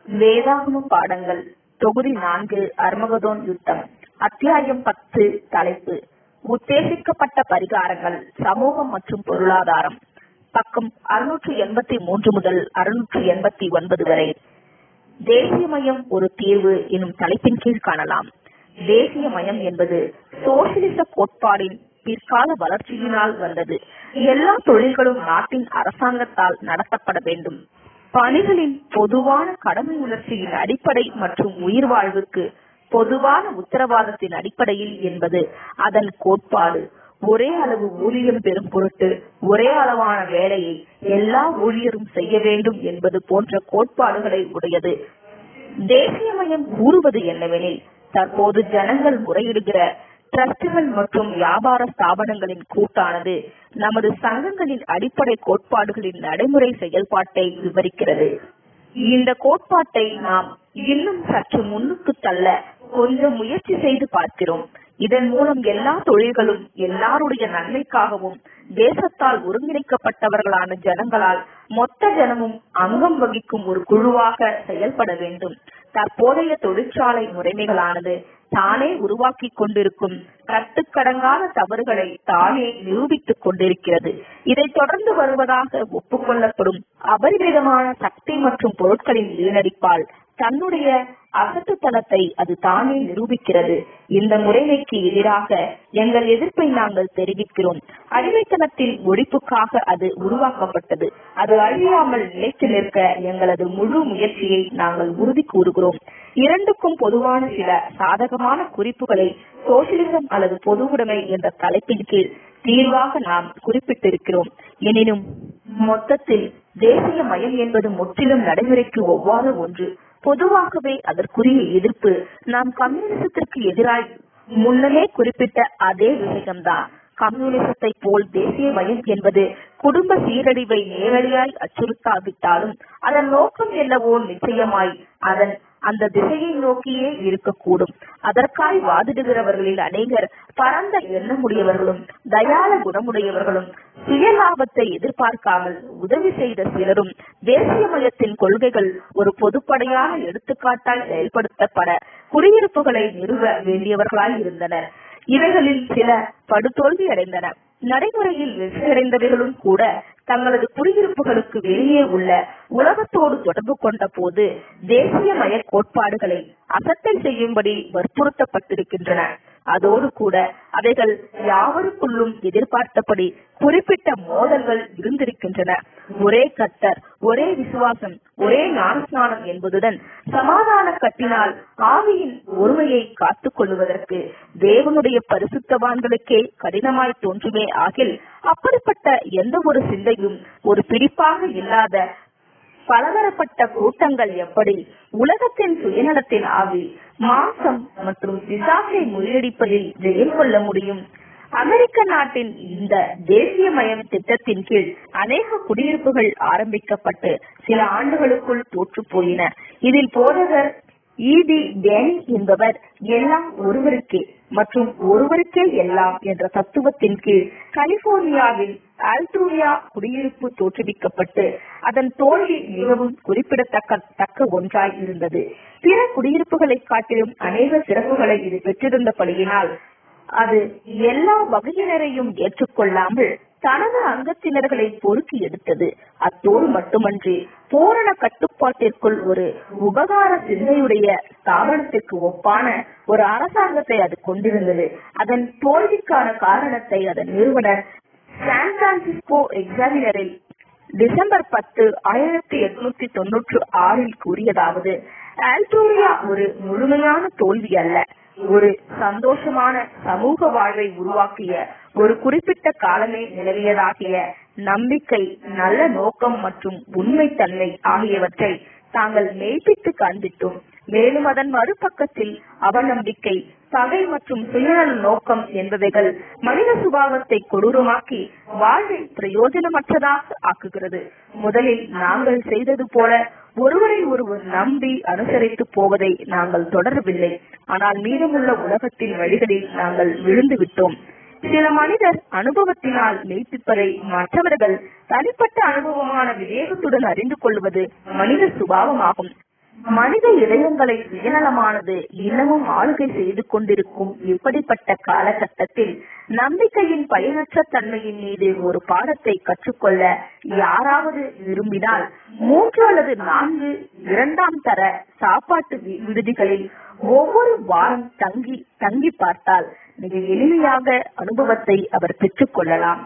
வேதாகம பாடங்கள் தொகுதி நான்கு அர்மகதோன் யுத்தம் அத்தியாயம் பத்து தலைப்பு உத்தேசிக்கப்பட்ட பரிகாரங்கள் சமூகம் மற்றும் பொருளாதாரம் பக்கம் அறுநூற்று எண்பத்தி மூன்று முதல் அறுநூற்று எண்பத்தி ஒன்பது வரை தேசியமயம் ஒரு தீர்வு எனும் தலைப்பின் கீழ் காணலாம் தேசியமயம் என்பது சோசியலிச கோட்பாடின் பிற்கால வளர்ச்சியினால் வந்தது எல்லா தொழில்களும் நாட்டின் அரசாங்கத்தால் நடத்தப்பட வேண்டும் பணிகளின் பொதுவான கடமை உணர்ச்சியின் அடிப்படை மற்றும் உயிர் வாழ்வுக்கு பொதுவான உத்தரவாதத்தின் அடிப்படையில் என்பது அதன் கோட்பாடு ஒரே அளவு ஊதியம் பெறும் பொருட்டு ஒரே அளவான வேலையை எல்லா ஊழியரும் செய்ய வேண்டும் என்பது போன்ற கோட்பாடுகளை உடையது தேசியமயம் கூறுவது என்னவெனில் தற்போது ஜனங்கள் முறையிடுகிற டிரஸ்டுகள் மற்றும் வியாபார ஸ்தாபனங்களின் கூட்டானது நமது சங்கங்களின் அடிப்படை கோட்பாடுகளின் நடைமுறை செயல்பாட்டை விவரிக்கிறது இந்த கோட்பாட்டை நாம் இன்னும் சற்று முன்னுக்கு தள்ள கொஞ்சம் முயற்சி செய்து பார்க்கிறோம் இதன் மூலம் எல்லா தொழில்களும் எல்லாருடைய நன்மைக்காகவும் தேசத்தால் ஒருங்கிணைக்கப்பட்டவர்களான ஜனங்களால் மொத்த ஜனமும் அங்கம் வகிக்கும் ஒரு குழுவாக செயல்பட வேண்டும் தற்போதைய தொழிற்சாலை முறைமைகளானது தானே உருவாக்கி கொண்டிருக்கும் கட்டுக்கடங்காத தவறுகளை தானே நிரூபித்துக் கொண்டிருக்கிறது இதை தொடர்ந்து வருவதாக ஒப்புக்கொள்ளப்படும் அபரிமிதமான சக்தி மற்றும் பொருட்களின் வீணடிப்பால் தன்னுடைய அசட்டுத்தனத்தை அது தானே நிரூபிக்கிறது இந்த முறைமைக்கு எதிராக எங்கள் எதிர்ப்பை நாங்கள் தெரிவிக்கிறோம் அடிமைத்தனத்தின் ஒழிப்புக்காக அது உருவாக்கப்பட்டது அது அழியாமல் நிலைத்து நிற்க எங்களது முழு முயற்சியை நாங்கள் உறுதி கூறுகிறோம் இரண்டுக்கும் பொதுவான சில சாதகமான குறிப்புகளை சோசியலிசம் அல்லது பொதுவுடைமை என்ற தலைப்பின் கீழ் தீர்வாக நாம் குறிப்பிட்டிருக்கிறோம் எனினும் மொத்தத்தில் தேசிய மயம் என்பது முற்றிலும் நடைமுறைக்கு ஒவ்வாத ஒன்று பொதுவாகவே அதற்குரிய எதிர்ப்பு நாம் கம்யூனிசத்திற்கு எதிராய் முன்னமே குறிப்பிட்ட அதே விஷயம்தான் கம்யூனிசத்தை போல் தேசிய மயம் என்பது குடும்ப சீரழிவை நேரடியாய் அச்சுறுத்தாவிட்டாலும் அதன் நோக்கம் என்னவோ நிச்சயமாய் அதன் அந்த திசையை நோக்கியே இருக்கக்கூடும் அதற்காய் வாதிடுகிறவர்களில் அநேகர் பரந்த எண்ணமுடையவர்களும் தயால குணமுடையவர்களும் சுயலாபத்தை எதிர்பார்க்காமல் உதவி செய்த சிலரும் தேசியமயத்தின் கொள்கைகள் ஒரு பொதுப்படையான எடுத்துக்காட்டால் செயல்படுத்தப்பட குடியிருப்புகளை நிறுவ வேண்டியவர்களாய் இருந்தனர் இவைகளில் சில படுதோல்வி அடைந்தன நடைமுறையில் வெற்றியடைந்தவைகளும் கூட தங்களது குடியிருப்புகளுக்கு வெளியே உள்ள உலகத்தோடு தொடர்பு கொண்ட போது தேசியமய கோட்பாடுகளை அசட்டை செய்யும்படி வற்புறுத்தப்பட்டிருக்கின்றன அதோடு கூட அவைகள் யாவருக்குள்ளும் எதிர்பார்த்தபடி குறிப்பிட்ட மோதல்கள் இருந்திருக்கின்றன ஒரே கத்தர் ஒரே விசுவாசம் ஒரே ஞானஸ்நானம் என்பதுடன் சமாதான கட்டினால் ஆவியின் ஒருமையை காத்துக் கொள்வதற்கு தேவனுடைய பரிசுத்தவான்களுக்கே கடினமாய் தோன்றுமே ஆகில் அப்படிப்பட்ட எந்த ஒரு சிந்தையும் ஒரு பிடிப்பாக இல்லாத பலதரப்பட்ட கூட்டங்கள் எப்படி உலகத்தின் சுயநலத்தின் ஆவி மாசம் மற்றும் பிசாசை முறியடிப்பதில் ஜெயம் கொள்ள முடியும் அமெரிக்க நாட்டின் இந்த தேசியமயம் திட்டத்தின் கீழ் அநேக குடியிருப்புகள் ஆரம்பிக்கப்பட்டு சில ஆண்டுகளுக்குள் தோற்று போயின இதில் போதகர் இடி டேனி என்பவர் எல்லாம் ஒருவருக்கே மற்றும் ஒருவருக்கே எல்லாம் என்ற தத்துவத்தின் கீழ் கலிபோர்னியாவில் ஆல்டூரியா குடியிருப்பு தோற்றுவிக்கப்பட்டு அதன் தோல்வி மிகவும் குறிப்பிடத்தக்க தக்க ஒன்றாய் இருந்தது பிற குடியிருப்புகளை காட்டிலும் அநேக சிறப்புகளை இது பெற்றிருந்தபடியினால் அது எல்லா வகையினரையும் ஏற்றுக்கொள்ளாமல் தனது அங்கத்தினர்களை பொறுக்கி எடுத்தது அத்தோடு மட்டுமன்றி பூரண கட்டுப்பாட்டிற்குள் ஒரு உபகார சிந்தையுடைய ஸ்தாபனத்திற்கு ஒப்பான ஒரு அரசாங்கத்தை அது கொண்டிருந்தது அதன் தோல்விக்கான காரணத்தை அதன் நிறுவனர் சான் பிரான்சிஸ்கோ எக்ஸாமினரில் டிசம்பர் பத்து ஆயிரத்தி எட்நூத்தி தொன்னூற்று ஆறில் கூறியதாவது ஆல்டோரியா ஒரு முழுமையான தோல்வி அல்ல ஒரு சந்தோஷமான சமூக வாழ்வை உருவாக்கிய ஒரு குறிப்பிட்ட காலமே நிலவியதாகிய நம்பிக்கை நல்ல நோக்கம் மற்றும் உண்மைத்தன்மை ஆகியவற்றை தாங்கள் மெய்ப்பித்து காண்பித்தோம் மேலும் அதன் மறுபக்கத்தில் அவநம்பிக்கை பகை மற்றும் சுயநல நோக்கம் என்பவைகள் மனித சுபாவத்தை கொடூரமாக்கி வாழ்வை பிரயோஜனமற்றதாக ஆக்குகிறது முதலில் நாங்கள் செய்தது போல ஒருவரை ஒருவர் நம்பி அனுசரித்து போவதை நாங்கள் தொடரவில்லை ஆனால் மீதமுள்ள உலகத்தின் வழிகளில் நாங்கள் விழுந்து விட்டோம் சில மனிதர் அனுபவத்தினால் மெய்ப்பிப்பதை மற்றவர்கள் தனிப்பட்ட அனுபவமான விவேகத்துடன் அறிந்து கொள்வது மனித சுபாவமாகும் மனித இதயங்களை சுயநலமானது இன்னமும் ஆளுகை செய்து கொண்டிருக்கும் இப்படிப்பட்ட காலகட்டத்தில் நம்பிக்கையின் பயனற்ற தன்மையின் மீது ஒரு பாடத்தை கற்றுக்கொள்ள யாராவது விரும்பினால் மூன்று அல்லது நான்கு இரண்டாம் தர சாப்பாட்டு வி- விடுதிகளில் ஒவ்வொரு வாரம் தங்கி தங்கி பார்த்தால் மிக எளிமையாக அனுபவத்தை அவர் பெற்றுக் கொள்ளலாம்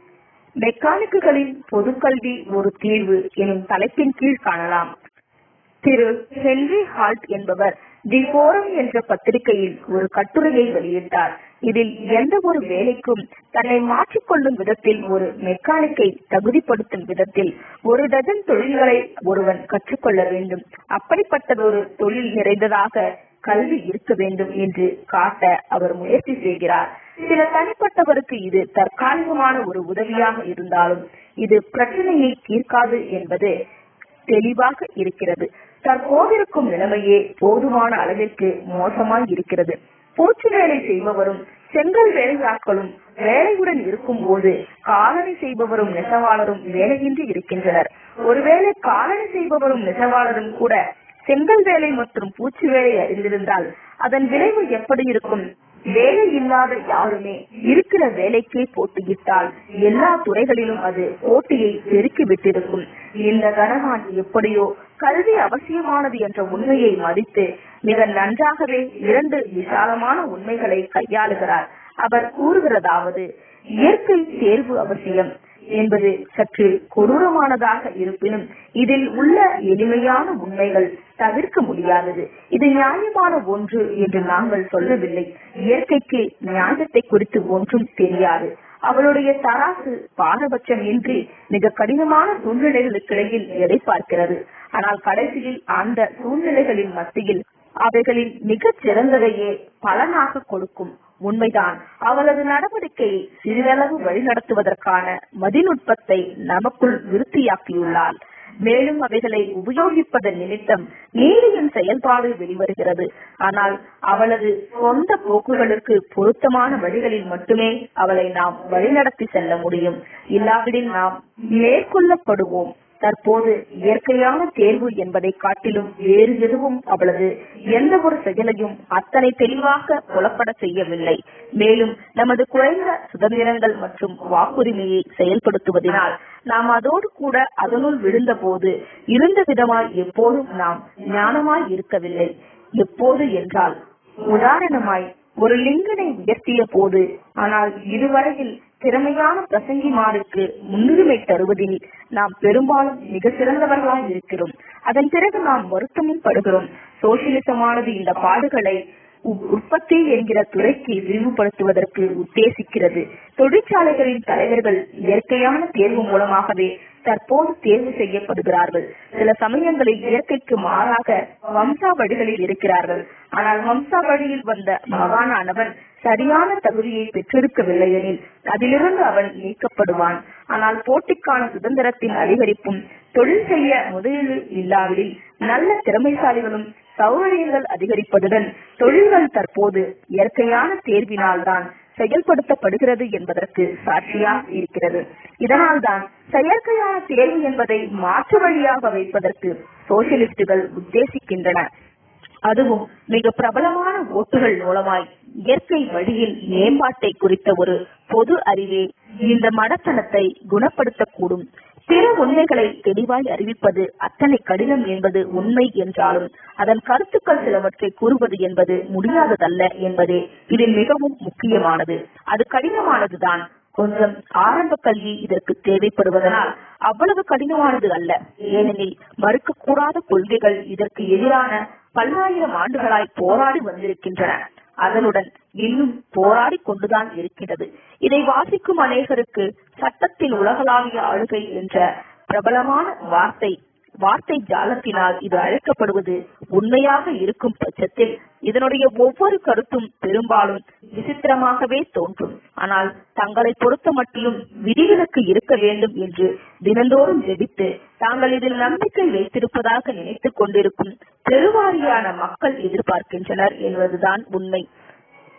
மெக்கானிக்குகளின் பொதுக்கல்வி ஒரு தீர்வு எனும் தலைப்பின் கீழ் காணலாம் திரு ஹென்றி ஹால்ட் என்பவர் தி போரம் என்ற பத்திரிகையில் ஒரு கட்டுரையை வெளியிட்டார் இதில் எந்த ஒரு வேலைக்கும் தன்னை மாற்றிக்கொள்ளும் விதத்தில் ஒரு மெக்கானிக்கை தகுதிப்படுத்தும் விதத்தில் ஒரு டஜன் தொழில்களை ஒருவன் கற்றுக்கொள்ள வேண்டும் அப்படிப்பட்டதொரு தொழில் நிறைந்ததாக கல்வி இருக்க வேண்டும் என்று காட்ட அவர் முயற்சி செய்கிறார் சில தனிப்பட்டவருக்கு இது தற்காலிகமான ஒரு உதவியாக இருந்தாலும் இது பிரச்சனையை தீர்க்காது என்பது தெளிவாக இருக்கிறது தற்போதிருக்கும் நிலைமையே போதுமான அளவிற்கு மோசமாய் இருக்கிறது பூச்சி வேலை செய்பவரும் செங்கல் வேலையாட்களும் வேலையுடன் இருக்கும் போது காலணி செய்பவரும் நெசவாளரும் வேலையின்றி இருக்கின்றனர் ஒருவேளை காலணி செய்பவரும் நெசவாளரும் கூட செங்கல் வேலை மற்றும் பூச்சி வேலை அறிந்திருந்தால் அதன் விளைவு எப்படி இருக்கும் வேலை இல்லாத யாருமே இருக்கிற வேலைக்கே போட்டியிட்டால் எல்லா துறைகளிலும் அது போட்டியை பெருக்கி விட்டிருக்கும் இந்த கனகான் எப்படியோ கல்வி அவசியமானது என்ற உண்மையை மதித்து மிக நன்றாகவே இரண்டு விசாலமான உண்மைகளை கையாளுகிறார் அவர் கூறுகிறதாவது இயற்கை தேர்வு அவசியம் என்பது சற்று கொடூரமானதாக இருப்பினும் இதில் உள்ள எளிமையான உண்மைகள் தவிர்க்க முடியாதது இது நியாயமான ஒன்று என்று நாங்கள் சொல்லவில்லை இயற்கைக்கு நியாயத்தை குறித்து ஒன்றும் தெரியாது அவளுடைய தராசு பாரபட்சம் இன்றி மிக கடினமான சூழ்நிலைகளுக்கிடையில் எடை பார்க்கிறது ஆனால் கடைசியில் அந்த சூழ்நிலைகளின் மத்தியில் அவைகளின் மிகச் சிறந்ததையே பலனாக கொடுக்கும் உண்மைதான் அவளது நடவடிக்கையை சிறிதளவு வழிநடத்துவதற்கான மதிநுட்பத்தை நமக்குள் விருத்தியாக்கியுள்ளாள் மேலும் அவைகளை உபயோகிப்பதன் நிமித்தம் நீதியின் செயல்பாடு வெளிவருகிறது ஆனால் அவளது சொந்த போக்குகளுக்கு பொருத்தமான வழிகளில் மட்டுமே அவளை நாம் வழிநடத்தி செல்ல முடியும் இல்லாவிடில் நாம் மேற்கொள்ளப்படுவோம் தற்போது இயற்கையான தேர்வு என்பதை காட்டிலும் வேறு எதுவும் அவளது எந்த ஒரு செயலையும் அத்தனை தெளிவாக புலப்பட செய்யவில்லை மேலும் நமது குறைந்த சுதந்திரங்கள் மற்றும் வாக்குரிமையை செயல்படுத்துவதனால் நாம் அதோடு கூட அதனுள் விழுந்த போது இருந்த விதமாய் எப்போதும் நாம் ஞானமாய் இருக்கவில்லை எப்போது என்றால் உதாரணமாய் ஒரு லிங்கனை உயர்த்திய போது ஆனால் இதுவரையில் திறமையான பிரசங்கிமாருக்கு முன்னுரிமை தருவதில் நாம் பெரும்பாலும் மிக சிறந்தவர்களாய் இருக்கிறோம் அதன் பிறகு நாம் வருத்தமும் படுகிறோம் சோசியலிசமானது இந்த பாடுகளை உ- உற்பத்தி என்கிற துறைக்கு விரிவுபடுத்துவதற்கு உத்தேசிக்கிறது தொழிற்சாலைகளின் தலைவர்கள் இயற்கையான தேர்வு மூலமாகவே தற்போது தேர்வு செய்யப்படுகிறார்கள் சில சமயங்களில் இயற்கைக்கு மாறாக வம்சாவழிகளில் இருக்கிறார்கள் ஆனால் வம்சாவழியில் வந்த மகானானவன் சரியான தகுதியை பெற்றிருக்கவில்லை எனில் அதிலிருந்து அவன் நீக்கப்படுவான் ஆனால் போட்டிக்கான சுதந்திரத்தின் அதிகரிப்பும் தொழில் செய்ய முதலீடு இல்லாவிடில் நல்ல திறமைசாலிகளும் சௌகரியங்கள் அதிகரிப்பதுடன் தொழில்கள் தற்போது இயற்கையான தேர்வினால் தான் செயல்படுத்தப்படுகிறது என்பதற்கு சாட்சியாக இருக்கிறது இதனால்தான் செயற்கையான தேர்வு என்பதை மாற்று வழியாக வைப்பதற்கு சோசியலிஸ்டுகள் உத்தேசிக்கின்றன அதுவும் மிக பிரபலமான ஓட்டுகள் மூலமாய் இயற்கை வழியில் மேம்பாட்டை குறித்த ஒரு பொது அறிவே இந்த மடத்தனத்தை குணப்படுத்தக்கூடும் பிற உண்மைகளை தெளிவாய் அறிவிப்பது அத்தனை கடினம் என்பது உண்மை என்றாலும் அதன் கருத்துக்கள் சிலவற்றை கூறுவது என்பது முடியாததல்ல என்பதே இதில் மிகவும் முக்கியமானது அது கடினமானதுதான் கொஞ்சம் ஆரம்ப கல்வி இதற்கு தேவைப்படுவதனால் அவ்வளவு கடினமானது அல்ல ஏனெனில் மறுக்கக்கூடாத கொள்கைகள் இதற்கு எதிரான பல்லாயிரம் ஆண்டுகளாய் போராடி வந்திருக்கின்றன அதனுடன் இன்னும் போராடி கொண்டுதான் இருக்கிறது இதை வாசிக்கும் அநேகருக்கு சட்டத்தின் உலகளாவிய ஆளுகை என்ற பிரபலமான வார்த்தை வார்த்தை ஜாலத்தினால் இது அழைக்கப்படுவது உண்மையாக இருக்கும் பட்சத்தில் இதனுடைய ஒவ்வொரு கருத்தும் பெரும்பாலும் விசித்திரமாகவே தோன்றும் ஆனால் தங்களை பொறுத்த மட்டிலும் விதிவிலக்கு இருக்க வேண்டும் என்று தினந்தோறும் ஜெபித்து தாங்கள் இதில் நம்பிக்கை வைத்திருப்பதாக நினைத்துக் கொண்டிருக்கும் பெருவாரியான மக்கள் எதிர்பார்க்கின்றனர் என்பதுதான் உண்மை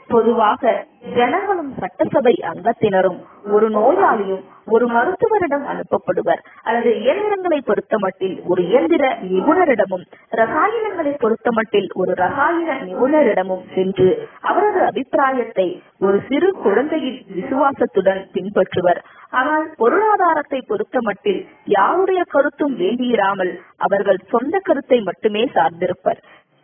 பொதுவாக ஜனங்களும் சட்டசபை அங்கத்தினரும் ஒரு நோயாளியும் ஒரு மருத்துவரிடம் அனுப்பப்படுவர் அல்லது இயந்திரங்களை பொறுத்தமட்டில் ஒரு இயந்திர நிபுணரிடமும் ரசாயனங்களை பொறுத்தமட்டில் ஒரு ரசாயன நிபுணரிடமும் சென்று அவரது அபிப்பிராயத்தை ஒரு சிறு குழந்தையின் விசுவாசத்துடன் பின்பற்றுவர் ஆனால் பொருளாதாரத்தை பொறுத்தமட்டில் யாருடைய கருத்தும் வேண்டியிராமல் அவர்கள் சொந்த கருத்தை மட்டுமே சார்ந்திருப்பர்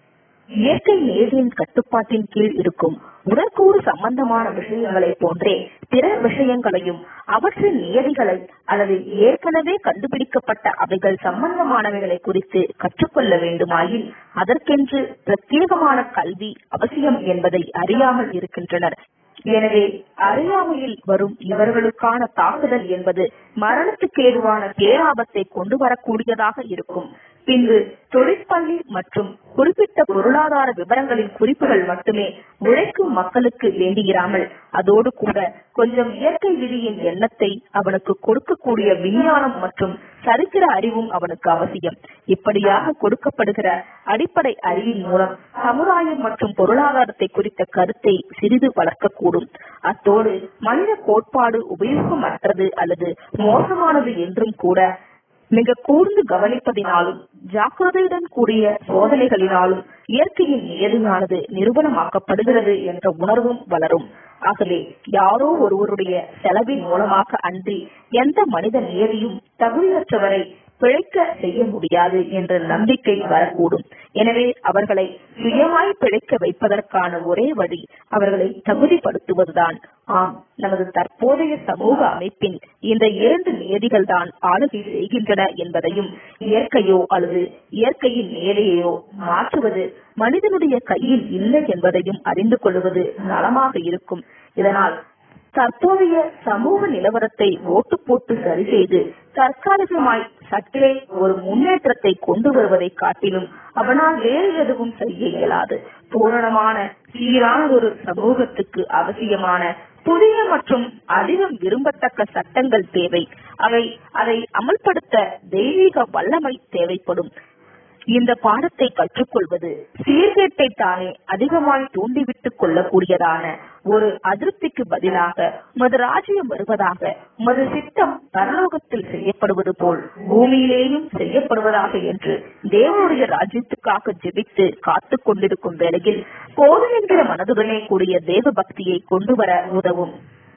இயற்கை நேரின் கட்டுப்பாட்டின் கீழ் இருக்கும் உடற்கூறு சம்பந்தமான விஷயங்களை போன்றே பிற விஷயங்களையும் அவற்றின் நியதிகளை அல்லது ஏற்கனவே கண்டுபிடிக்கப்பட்ட அவைகள் சம்பந்தமானவைகளை குறித்து கற்றுக்கொள்ள வேண்டுமாயின் அதற்கென்று பிரத்யேகமான கல்வி அவசியம் என்பதை அறியாமல் இருக்கின்றனர் எனவே அறியாமையில் வரும் இவர்களுக்கான தாக்குதல் என்பது மரணத்துக்கு ஏதுவான பேராபத்தை கொண்டு வரக்கூடியதாக இருக்கும் பின்பு தொழிற்பள்ளி மற்றும் குறிப்பிட்ட பொருளாதார விவரங்களின் குறிப்புகள் மட்டுமே உழைக்கும் மக்களுக்கு வேண்டியிராமல் அதோடு கூட கொஞ்சம் இயற்கை விதியின் எண்ணத்தை அவனுக்கு கொடுக்கக்கூடிய விஞ்ஞானம் மற்றும் சரித்திர அறிவும் அவனுக்கு அவசியம் இப்படியாக கொடுக்கப்படுகிற அடிப்படை அறிவின் மூலம் சமுதாயம் மற்றும் பொருளாதாரத்தை குறித்த கருத்தை சிறிது வளர்க்கக்கூடும் அத்தோடு மனித கோட்பாடு உபயோகமற்றது அல்லது மோசமானது என்றும் கூட மிக கூர்ந்து கவனிப்பதினாலும் ஜாக்கிரதையுடன் கூடிய சோதனைகளினாலும் இயற்கையின் நியதியானது நிரூபணமாக்கப்படுகிறது என்ற உணர்வும் வளரும் ஆகவே யாரோ ஒருவருடைய செலவின் மூலமாக அன்றி எந்த மனித நியதியும் தகுதியற்றவரை பிழைக்க செய்ய முடியாது என்ற நம்பிக்கை வரக்கூடும் எனவே அவர்களை சுயமாய் பிழைக்க வைப்பதற்கான ஒரே வழி அவர்களை தகுதிப்படுத்துவதுதான் ஆம் நமது தற்போதைய சமூக அமைப்பின் இந்த இரண்டு நியதிகள் தான் ஆளுகை செய்கின்றன என்பதையும் இயற்கையோ அல்லது இயற்கையின் நியதியையோ மாற்றுவது மனிதனுடைய கையில் இல்லை என்பதையும் அறிந்து கொள்வது நலமாக இருக்கும் இதனால் தற்போதைய சமூக நிலவரத்தை ஓட்டு போட்டு சரி செய்து தற்காலிகமாய் சற்றே ஒரு முன்னேற்றத்தை கொண்டு வருவதை காட்டிலும் அவனால் வேறு எதுவும் செய்ய இயலாது பூரணமான சீரான ஒரு சமூகத்துக்கு அவசியமான புதிய மற்றும் அதிகம் விரும்பத்தக்க சட்டங்கள் தேவை அவை அதை அமல்படுத்த தெய்வீக வல்லமை தேவைப்படும் இந்த பாடத்தை கற்றுக்கொள்வது சீர்கேட்டை தானே அதிகமாய் தூண்டிவிட்டுக் கொள்ளக்கூடியதான ஒரு அதிருப்திக்கு பதிலாக உமது ராஜ்யம் வருவதாக உமது சித்தம் பரலோகத்தில் செய்யப்படுவது போல் பூமியிலேயும் செய்யப்படுவதாக என்று தேவனுடைய ராஜ்யத்துக்காக ஜெபித்து காத்துக் கொண்டிருக்கும் வேளையில் போதும் என்கிற மனதுடனே கூடிய தேவ பக்தியை கொண்டு வர உதவும்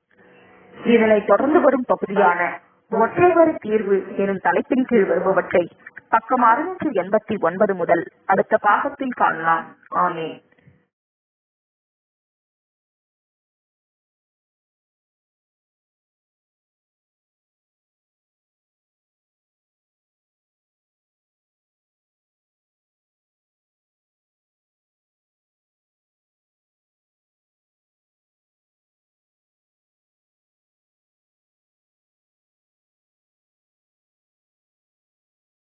இதனை தொடர்ந்து வரும் பகுதியான ஒற்றைவரி தீர்வு எனும் தலைப்பின் கீழ் வருபவற்றை பக்கம் அறுநூற்று எண்பத்தி ஒன்பது முதல் அடுத்த பாகத்தில் காணலாம் ஆமே